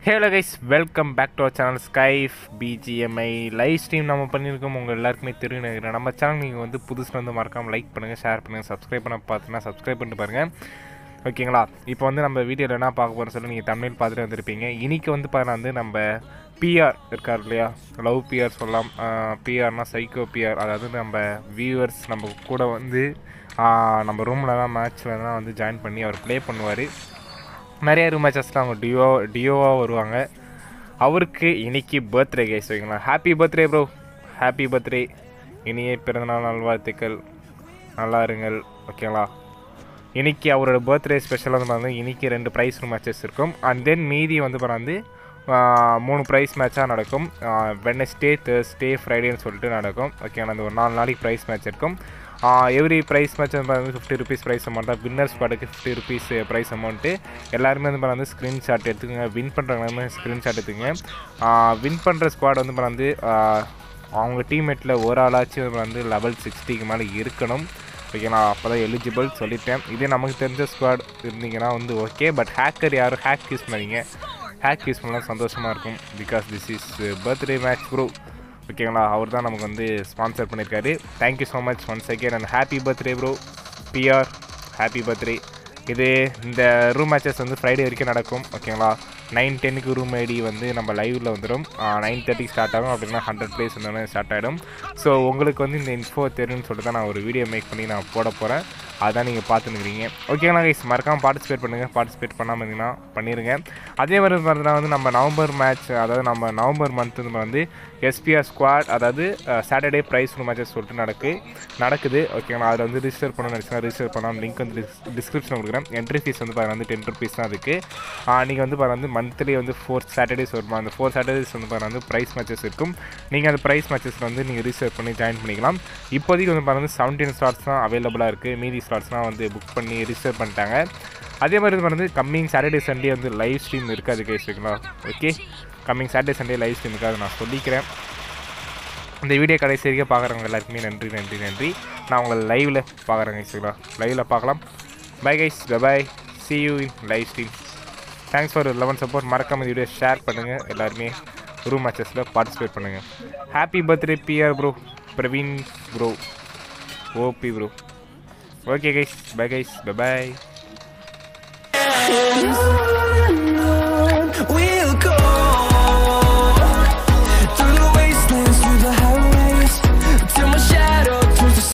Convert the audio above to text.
Halo guys welcome back to our channel ஸ்கைஃப் BGMI live stream நம்ம பண்ணியிருக்கோம் உங்கள் எல்லாருக்குமே தெரியும் நினைக்கிறேன் நம்ம சேனல் நீங்கள் வந்து புதுசில் வந்து மறக்காமல் லைக் பண்ணுங்கள் ஷேர் பண்ணுங்கள் சப்ஸ்கிரைப் பண்ண பார்த்தீங்கன்னா சப்ஸ்கிரைப் பண்ணிட்டு பாருங்கள் ஓகேங்களா இப்போ வந்து நம்ம வீடியோவில் என்ன பார்க்க போகிறோம் சொல்லி நீங்கள் தமிழ் பார்த்துட்டு வந்திருப்பீங்க இன்றைக்கி வந்து பாருங்க வந்து நம்ம பிஆர் இருக்கார் இல்லையா லவ் பிஆர் சொல்லலாம் பிஆர்னா சைக்கோ பிஆர் அதாவது நம்ம வியூவர்ஸ் நம்ம கூட வந்து ஆஹ், நம்ம ரூமில் தான் மேட்ச்சில் தான் வந்து ஜாயின் பண்ணி அவர் ப்ளே பண்ணுவார் நிறைய ரூம் மேட்சஸில் அவங்க டியோ டியோவாக வருவாங்க அவருக்கு இன்னைக்கு பர்த்டே கைஸ் ஓகேங்களா happy birthday bro happy birthday இனிய பிறந்தநாள் நல்வாழ்த்துக்கள் நல்லா இருங்கள் ஓகேங்களா இன்னைக்கு அவரோட பர்த்டே ஸ்பெஷல் வந்து பார்த்தீங்கன்னா இன்னைக்கு ரெண்டு ப்ரைஸ் ரூம் மேட்சஸ் இருக்கும் அண்ட் தென் மீதி வந்து பார்த்தா வந்து ஆஹ், மூணு ப்ரைஸ் மேட்சாக நடக்கும் வெனஸ்டே தேர்ஸ்டே ஃப்ரைடேன்னு சொல்லிட்டு நடக்கும் ஓகேங்களா அந்த ஒரு நாலு நாளைக்கு ப்ரைஸ் மேட்ச் இருக்கும் எவ்ரி ப்ரைஸ் மேட்ச் வந்து பார்த்தீங்கன்னா ஃபிஃப்டி ருபீஸ் ப்ரைஸ் அமௌண்ட் தான் வின்னர் ஸ்குவாடுக்கு ஃபிஃப்டி ருபீஸ் ப்ரைஸ் அமௌண்ட்டு எல்லாருமே வந்து பார்த்தா வந்து ஸ்க்ரீன்ஷாட் எடுத்துக்கோங்க வின் பண்ணுறவங்க ஸ்க்ரீன்ஷாட் எடுத்துக்கங்க வின் பண்ணுற ஸ்குவாட் வந்து பார்த்தா வந்து ஆஹ், அவங்க டீம்மேட்டில் ஒரு ஆளாச்சும் வந்து லெவல் சிக்ஸ்டிக்கு மேலே இருக்கணும் ஓகேங்களா அப்போ தான் எலிஜிபிள் சொல்லிட்டேன் இதே நமக்கு தெரிஞ்ச ஸ்குவாட் இருந்தீங்கன்னா வந்து ஓகே பட் ஹேக்கர் யாரும் ஹேக் யூஸ் பண்ணீங்க ஹேக் யூஸ் பண்ணலாம் சந்தோஷமாக இருக்கும் because this is birthday match bro ஓகேங்களா அவர் தான் நமக்கு வந்து ஸ்பான்சர் பண்ணியிருக்காரு thank you so much once again and happy birthday bro PR happy birthday இது இந்த ரூம் மேட்சஸ் வந்து ஃப்ரைடே வரைக்கும் நடக்கும் ஓகேங்களா நைன் டென்னுக்கு ரூம் ஐடி வந்து நம்ம லைவில் வந்துடும் நைன் தேர்ட்டிக்கு ஸ்டார்ட் ஆகும் அப்படின்னா ஹண்ட்ரட் பிளேஸ் வந்தோடனே ஸ்டார்ட் ஆகிடும் ஸோ உங்களுக்கு வந்து இந்த இன்ஃபோ தெரியும்னு சொல்லிட்டு தான் நான் ஒரு வீடியோ மேக் பண்ணி நான் போட போகிறேன் அதான் நீங்கள் பார்த்துன்னுக்கிறீங்க ஓகேங்களா கைஸ் மறக்காமல் பார்ட்டிசிபேட் பண்ணுங்கள் பார்ட்டிசிபேட் பண்ணாமல் இருந்தீங்கன்னா பண்ணிடுங்க அதே மாதிரி பார்த்தீங்கன்னா வந்து நம்ம நவம்பர் மேட்ச் அதாவது நம்ம நவம்பர் மந்த் வந்து எஸ்பிஆர் ஸ்குவாட் அதாவது சாட்டர்டே ப்ரைஸ் ரூம் மேட்சஸ் சொல்லிட்டு நடக்கு நடக்குது ஓகேங்களா அதில் வந்து ரிஜிஸ்டர் பண்ண நினச்சினா ரிஜிஸ்டர் பண்ணலாம் லிங்க் வந்து டிஸ்கிரிப்ஷன் கொடுக்குறேன் என்ட்ரி ஃபீஸ் வந்து பாருங்க வந்து டென் ருபீஸ் தான் அதுக்கு நீங்கள் வந்து பாருங்க வந்து மந்த்லி வந்து ஃபோர் சாட்டர்டேஸ் வருமா அந்த ஃபோர் சாட்டர்டேஸ் வந்து பாருங்க வந்து ப்ரைஸ் மேட்சஸ் இருக்கும் நீங்கள் அந்த ப்ரைஸ் மேட்சஸில் வந்து நீங்கள் ரிஜிஸ்டர் பண்ணி ஜாயின் பண்ணிக்கலாம் இப்போதைக்கு வந்து பாருங்க செவன்டீன் ஸ்லாட்ஸ் தான் அவைலபிளாக இருக்குது மீதி ஸ்லாட்ஸ்லாம் வந்து புக் பண்ணி ரிஜிஸ்டர் பண்ணிட்டாங்க அதே மாதிரி வந்து கம்மிங் சாட்டர்டே சண்டே வந்து லைவ் ஸ்ட்ரீம் இருக்காது கைஸ் ஓகேங்களா okay coming Saturday Sunday live stream இருக்காது நான் சொல்லிக்கிறேன் இந்த வீடியோ கடைசி வரைக்கும் பார்க்குறவங்க எல்லாருக்குமே நன்றி நன்றி நன்றி நான் உங்களை லைவில் பார்க்குறேன் கைஸ் ஓகேங்களா லைவில் பார்க்கலாம் bye guys bye see you in live stream thanks for eleven support மறக்காம இந்த வீடியோ ஷேர் பண்ணுங்கள் எல்லாருமே ரூம் மேட்சஸில் பார்ட்டிசிபேட் பண்ணுங்கள் happy birthday PR bro Praveen bro OP bro okay guys bye guys bye You